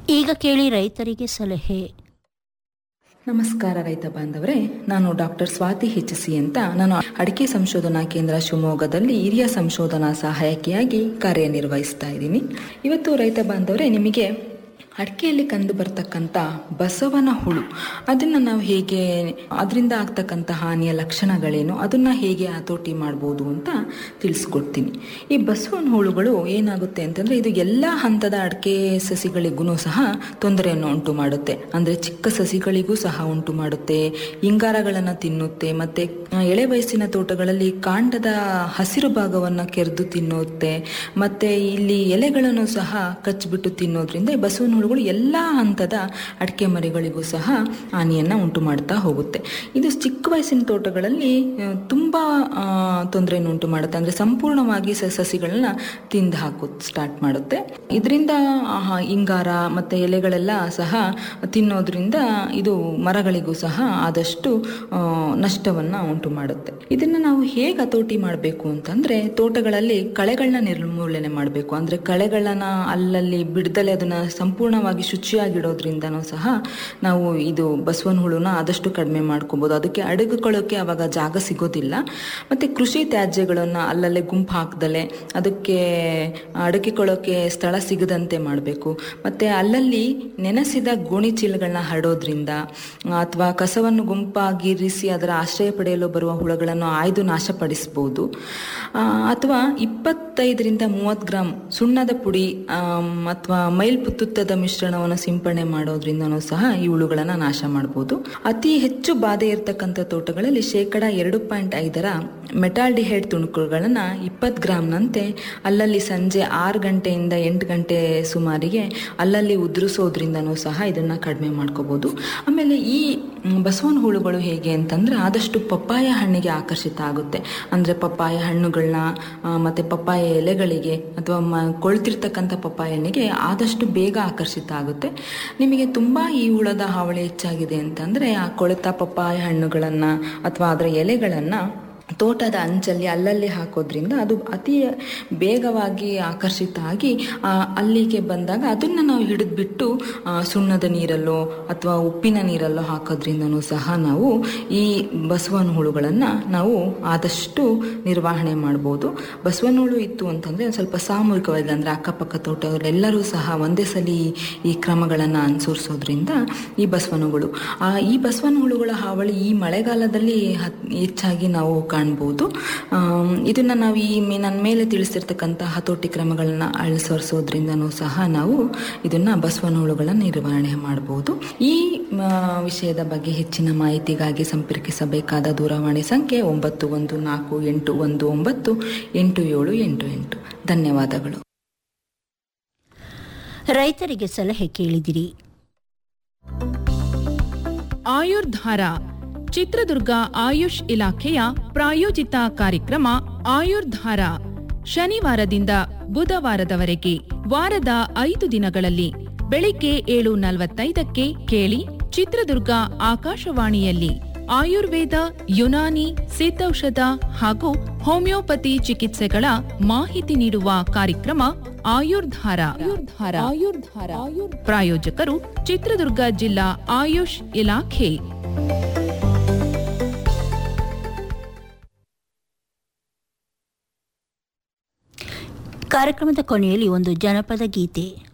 ಈಗ ಕೇಳಿ ರೈತರಿಗೆ ಸಲಹೆ ನಮಸ್ಕಾರ ರೈತ ಬಾಂಧವರೇ ನಾನು ಡಾಕ್ಟರ್ ಸ್ವಾತಿ ಹೆಚ್ಚಿಸಿ ಅಂತ ನಾನು ಅಡಿಕೆ ಸಂಶೋಧನಾ ಕೇಂದ್ರ ಶಿವಮೊಗ್ಗದಲ್ಲಿ ಹಿರಿಯ ಸಂಶೋಧನಾ ಸಹಾಯಕಿಯಾಗಿ ಕಾರ್ಯನಿರ್ವಹಿಸ್ತಾ ಇದ್ದೀನಿ ಇವತ್ತು ರೈತ ಬಾಂಧವರೇ ನಿಮಗೆ ಅಡಿಕೆಯಲ್ಲಿ ಕಂಡು ಬರ್ತಕ್ಕಂಥ ಬಸವನ ಹುಳು ಅದನ್ನು ನಾವು ಹೇಗೆ ಅದರಿಂದ ಆಗ್ತಕ್ಕಂಥ ಹಾನಿಯ ಲಕ್ಷಣಗಳೇನು ಅದನ್ನು ಹೇಗೆ ಹತೋಟಿ ಮಾಡ್ಬೋದು ಅಂತ ತಿಳಿಸ್ಕೊಡ್ತೀನಿ ಈ ಬಸವನ ಹುಳುಗಳು ಏನಾಗುತ್ತೆ ಅಂತಂದರೆ ಇದು ಎಲ್ಲ ಹಂತದ ಅಡಿಕೆ ಸಸಿಗಳಿಗೂ ಸಹ ತೊಂದರೆಯನ್ನು ಉಂಟು ಮಾಡುತ್ತೆ ಅಂದರೆ ಚಿಕ್ಕ ಸಸಿಗಳಿಗೂ ಸಹ ಉಂಟು ಮಾಡುತ್ತೆ ಇಂಗಾರಗಳನ್ನು ತಿನ್ನುತ್ತೆ ಮತ್ತು ಎಳೆ ವಯಸ್ಸಿನ ತೋಟಗಳಲ್ಲಿ ಕಾಂಡದ ಹಸಿರು ಭಾಗವನ್ನು ಕೆರೆದು ತಿನ್ನುತ್ತೆ ಮತ್ತು ಇಲ್ಲಿ ಎಲೆಗಳನ್ನು ಸಹ ಕಚ್ಚಿಬಿಟ್ಟು ತಿನ್ನೋದ್ರಿಂದ ಈ ಬಸವನ ಹುಳುಗಳು ಎಲ್ಲ ಹಂತದ ಅಡಿಕೆ ಮರಿಗಳಿಗೂ ಸಹ ಹಾನಿಯನ್ನು ಉಂಟು ಮಾಡ್ತಾ ಹೋಗುತ್ತೆ ಇದು ಚಿಕ್ಕ ವಯಸ್ಸಿನ ತೋಟಗಳಲ್ಲಿ ಆ, ತುಂಬ ತೊಂದರೆಯನ್ನು ಉಂಟು ಮಾಡುತ್ತೆ ಅಂದರೆ ಸಂಪೂರ್ಣವಾಗಿ ಸ ಸಸಿಗಳನ್ನ ತಿಂದು ಹಾಕೋ ಸ್ಟಾರ್ಟ್ ಮಾಡುತ್ತೆ ಇದರಿಂದ ಇಂಗಾರ ಮತ್ತು ಎಲೆಗಳೆಲ್ಲ ಸಹ ತಿನ್ನೋದ್ರಿಂದ ಇದು ಮರಗಳಿಗೂ ಸಹ ಆದಷ್ಟು ಆ, ನಷ್ಟವನ್ನು ಉಂಟು ಮಾಡುತ್ತೆ ಇದನ್ನು ನಾವು ಹೇಗೆ ಹತೋಟಿ ಮಾಡಬೇಕು ಅಂತಂದರೆ ತೋಟಗಳಲ್ಲಿ ಕಳೆಗಳನ್ನ ನಿರ್ಮೂಲನೆ ಮಾಡಬೇಕು ಅಂದರೆ ಕಳೆಗಳನ್ನ ಅಲ್ಲಲ್ಲಿ ಬಿಡ್ದಲೆ ಅದನ್ನು ಸಂಪೂರ್ಣವಾಗಿ ಶುಚಿಯಾಗಿಡೋದ್ರಿಂದನೂ ಸಹ ನಾವು ಇದು ಬಸವನ ಹುಳುನ ಆದಷ್ಟು ಕಡಿಮೆ ಮಾಡ್ಕೊಬೋದು ಅದಕ್ಕೆ ಅಡಗುಕೊಳ್ಳೋಕೆ ಅವಾಗ ಜಾಗ ಸಿಗೋದಿಲ್ಲ ಮತ್ತು ಕೃಷಿ ತ್ಯಾಜ್ಯಗಳನ್ನು ಅಲ್ಲಲ್ಲೇ ಗುಂಪು ಹಾಕ್ದಲೆ ಅದಕ್ಕೆ ಅಡಗಿಕೊಳ್ಳೋಕೆ ಸ್ಥಳ ಸಿಗದಂತೆ ಮಾಡಬೇಕು ಮತ್ತು ಅಲ್ಲಲ್ಲಿ ನೆನೆಸಿದ ಗೋಣಿ ಚೀಲಗಳನ್ನ ಹರಡೋದ್ರಿಂದ ಅಥವಾ ಕಸವನ್ನು ಗುಂಪಾಗಿರಿಸಿ ಅದರ ಆಶ್ರಯ ಪಡೆಯಲು ಬರುವ ಹುಳುಗಳನ್ನು ಆಯ್ದು ನಾಶಪಡಿಸ್ಬೋದು ಆ, ಅಥವಾ ಇಪ್ಪತ್ತೈದರಿಂದ ಮೂವತ್ತು ಗ್ರಾಮ್ ಸುಣ್ಣದ ಪುಡಿ ಅಥವಾ ಮೈಲ್ಪುತ್ತುತ್ತದ ಮಿಶ್ರಣವನ್ನು ಸಿಂಪಡಣೆ ಮಾಡೋದ್ರಿಂದನೂ ಸಹ ಈ ಹುಳುಗಳನ್ನು ನಾಶ ಮಾಡ್ಬೋದು ಅತಿ ಹೆಚ್ಚು ಬಾಧೆ ಇರತಕ್ಕಂಥ ತೋಟಗಳಲ್ಲಿ ಶೇಕಡ ಎರಡು ಪಾಯಿಂಟ್ ಐದರ ಮೆಟಾಲ್ಡಿಹೈಡ್ ತುಣುಕುಗಳನ್ನು ಇಪ್ಪತ್ತು ಗ್ರಾಮ್ನಂತೆ ಅಲ್ಲಲ್ಲಿ ಸಂಜೆ ಆರು ಗಂಟೆಯಿಂದ ಎಂಟು ಗಂಟೆ ಸುಮಾರಿಗೆ ಅಲ್ಲಲ್ಲಿ ಉದುರಿಸೋದ್ರಿಂದನೂ ಸಹ ಇದನ್ನು ಕಡಿಮೆ ಮಾಡ್ಕೋಬೋದು ಆಮೇಲೆ ಈ ಮ್, ಬಸವನ ಹುಳುಗಳು ಹೇಗೆ ಅಂತಂದರೆ ಆದಷ್ಟು ಪಪ್ಪಾಯ ಹಣ್ಣಿಗೆ ಆಕರ್ಷಿತ ಆಗುತ್ತೆ ಅಂದರೆ ಪಪ್ಪಾಯ ಹಣ್ಣುಗಳನ್ನ ಮತ್ತು ಪಪ್ಪಾಯ ಎಲೆಗಳಿಗೆ ಅಥವಾ ಮ ಕೊಳ್ತಿರ್ತಕ್ಕಂಥ ಪಪ್ಪಾಯ ಹಣ್ಣಿಗೆ ಆದಷ್ಟು ಬೇಗ ಆಕರ್ಷಿತ ಆಗುತ್ತೆ ನಿಮಗೆ ತುಂಬ ಈ ಹುಳದ ಹಾವಳಿ ಹೆಚ್ಚಾಗಿದೆ ಅಂತಂದರೆ ಆ ಕೊಳೆತ ಪಪ್ಪಾಯ ಹಣ್ಣುಗಳನ್ನು ಅಥವಾ ಅದರ ಎಲೆಗಳನ್ನು ತೋಟದ ಅಂಚಲ್ಲಿ ಅಲ್ಲಲ್ಲಿ ಹಾಕೋದ್ರಿಂದ ಅದು ಅತಿ ಬೇಗವಾಗಿ ಆಕರ್ಷಿತ ಆಗಿ ಆ, ಅಲ್ಲಿಗೆ ಬಂದಾಗ ಅದನ್ನು ನಾವು ಹಿಡಿದ್ಬಿಟ್ಟು ಆ, ಸುಣ್ಣದ ನೀರಲ್ಲೋ ಅಥವಾ ಉಪ್ಪಿನ ನೀರಲ್ಲೋ ಹಾಕೋದ್ರಿಂದನೂ ಸಹ ನಾವು ಈ ಬಸವನ ಹುಳುಗಳನ್ನು ನಾವು ಆದಷ್ಟು ನಿರ್ವಹಣೆ ಮಾಡ್ಬೋದು ಬಸವನ ಹುಳು ಇತ್ತು ಅಂತಂದರೆ ಒಂದು ಸ್ವಲ್ಪ ಸಾಮೂಹಿಕವಾಗಿ ಅಂದರೆ ಅಕ್ಕಪಕ್ಕ ತೋಟದವರೆಲ್ಲರೂ ಸಹ ಒಂದೇ ಸಲ ಈ- ಈ ಕ್ರಮಗಳನ್ನು ಅನುಸರಿಸೋದ್ರಿಂದ ಈ ಬಸವನ ಹುಳು ಆ, ಈ ಬಸವನ ಹುಳುಗಳ ಹಾವಳಿ ಈ ಮಳೆಗಾಲದಲ್ಲಿ ಹತ್- ಹೆಚ್ಚಾಗಿ ನಾವು ಕಾಣ್ಬೋದು ಆಮ್, ಇದನ್ನ ನಾವು ಈ ಮೇ- ನನ್ನ ಮೇಲೆ ತಿಳಿಸಿರ್ತಕ್ಕಂಥ ಹತೋಟಿ ಕ್ರಮಗಳನ್ನ ಅನುಸರಿಸೋದ್ರಿಂದನೂ ಸಹ ನಾವು ಇದನ್ನ ಬಸವನ ಹುಳುಗಳನ್ನ ನಿರ್ವಹಣೆ ಮಾಡಬಹುದು ಈ ಆ, ವಿಷಯದ ಬಗ್ಗೆ ಹೆಚ್ಚಿನ ಮಾಹಿತಿಗಾಗಿ ಸಂಪರ್ಕಿಸಬೇಕಾದ ದೂರವಾಣಿ ಸಂಖ್ಯೆ ಒಂಬತ್ತು ಒಂದು ನಾಲ್ಕು ಎಂಟು ಒಂದು ಒಂಬತ್ತು ಎಂಟು ಏಳು ಎಂಟು ಎಂಟು ಧನ್ಯವಾದಗಳು ರೈತರಿಗೆ ಸಲಹೆ ಕೇಳಿದಿರಿ ಆಯುರ್ಧಾರ ಚಿತ್ರದುರ್ಗ ಆಯುಷ್ ಇಲಾಖೆಯ ಪ್ರಾಯೋಜಿತ ಕಾರ್ಯಕ್ರಮ ಆಯುರ್ಧಾರ ಶನಿವಾರದಿಂದ ಬುಧವಾರದವರೆಗೆ ವಾರದ ಐದು ದಿನಗಳಲ್ಲಿ ಬೆಳಿಗ್ಗೆ ಏಳು ನಲವತ್ತೈದಕ್ಕೆ ಕೇಳಿ ಚಿತ್ರದುರ್ಗ ಆಕಾಶವಾಣಿಯಲ್ಲಿ ಆಯುರ್ವೇದ ಯುನಾನಿ ಸಿದ್ಧೌಷಧ ಹಾಗೂ ಹೋಮಿಯೋಪತಿ ಚಿಕಿತ್ಸೆಗಳ ಮಾಹಿತಿ ನೀಡುವ ಕಾರ್ಯಕ್ರಮ ಆಯುರ್ಧಾರ ಆಯುರ್ಧಾರ ಆಯುರ್ಧಾರ ಪ್ರಾಯೋಜಕರು ಚಿತ್ರದುರ್ಗ ಜಿಲ್ಲಾ ಆಯುಷ್ ಇಲಾಖೆ ಕಾರ್ಯಕ್ರಮದ ಕೊನೆಯಲ್ಲಿ ಒಂದು ಜನಪದ ಗೀತೆ